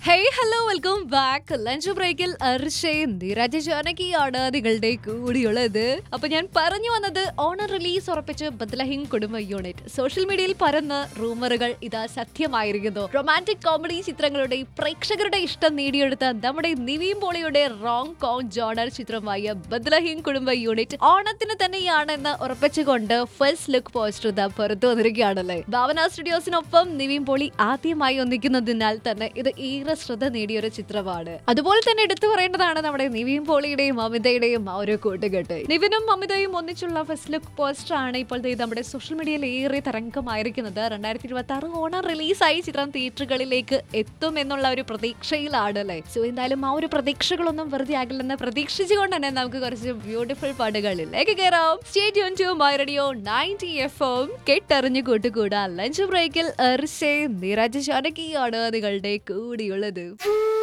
hey hello welcome back lunch ബ്രേക്കിൽ അർഷയും നിരജ ജാനകിയാണ് നിങ്ങളുടെ കൂടിയുള്ളത് അപ്പൊ ഞാൻ പറഞ്ഞു വന്നത് ഓണർ റിലീസ് ഉറപ്പിച്ച് ബദ്ലഹിം കുടുംബ യൂണിറ്റ് സോഷ്യൽ മീഡിയയിൽ പരന്ന് റൂമറുകൾ ഇതാ സത്യമായിരിക്കുന്നു റൊമാൻറ്റിക് കോമഡി ചിത്രങ്ങളുടെ പ്രേക്ഷകരുടെ ഇഷ്ടം നേടിയെടുത്ത നമ്മുടെ നിവീം പോളിയുടെ റോങ് കോങ് ജോണർ ചിത്രമായ ബദ്ലഹിം കുടുംബ യൂണിറ്റ് ഓണത്തിന് തന്നെയാണെന്ന് ഉറപ്പിച്ചുകൊണ്ട് ഫസ്റ്റ് ലുക്ക് പോസ്റ്റർ ഇതാ പുറത്തു വന്നിരിക്കുകയാണല്ലേ ഭാവന സ്റ്റുഡിയോസിനൊപ്പം നിവീം പോളി ആദ്യമായി ഒന്നിക്കുന്നതിനാൽ തന്നെ ഇത് ഏറെ ശ്രദ്ധ നേടിയ ഒരു ചിത്രമാണ് അതുപോലെ തന്നെ എടുത്തു പറയേണ്ടതാണ് നമ്മുടെ നിവിൻ പോളിയുടെയും അമിതയുടെയും ആ ഒരു കൂട്ടുകെട്ട് നിവിനും അമിതയും ഒന്നിച്ചുള്ള ഫസ്റ്റ് ലുക്ക് പോസ്റ്റർ ആണ് ഇപ്പോഴത്തെ ഇത് നമ്മുടെ സോഷ്യൽ മീഡിയയിൽ ഏറെ തരംഗമായിരിക്കുന്നത് രണ്ടായിരത്തി ഇരുപത്തി ആറ് ഓണം റിലീസായി ചിത്രം തിയേറ്ററുകളിലേക്ക് എത്തും എന്നുള്ള ഒരു പ്രതീക്ഷയിലാണ് അല്ലേ സോ എന്തായാലും ആ ഒരു പ്രതീക്ഷകളൊന്നും വെറുതെ ആകില്ലെന്ന് പ്രതീക്ഷിച്ചുകൊണ്ട് തന്നെ നമുക്ക് കുറച്ച് ബ്യൂട്ടിഫുൾ പാട്ടുകളിലേക്ക് കയറാം stadium to my radio ninety F M കെട്ടറിഞ്ഞു കൂട്ടുകൂടാ ലഞ്ച് ബ്രേക്കിൽ എർഷേ നിരജ് ജാനകിയാണ് നിങ്ങളുടെ കൂടിയുള്ളത്